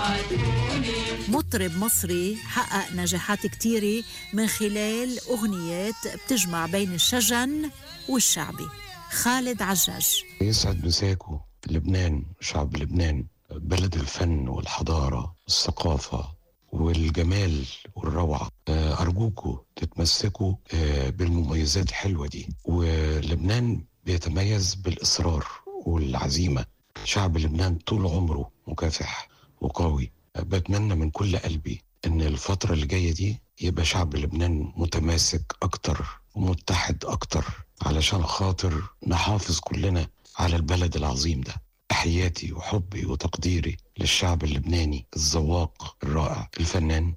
مطرب مصري حقق نجاحات كتيرة من خلال أغنيات بتجمع بين الشجن والشعبي خالد عجاج يسعد مساكو لبنان شعب لبنان بلد الفن والحضارة والثقافة والجمال والروعة آه، أرجوكوا تتمسكوا آه، بالمميزات الحلوة دي ولبنان بيتميز بالإصرار والعزيمة شعب لبنان طول عمره مكافح وقوي بتمنى من كل قلبي ان الفترة اللي جاية دي يبقى شعب لبنان متماسك اكتر ومتحد اكتر علشان خاطر نحافظ كلنا على البلد العظيم ده تحياتي وحبي وتقديري للشعب اللبناني الذواق الرائع الفنان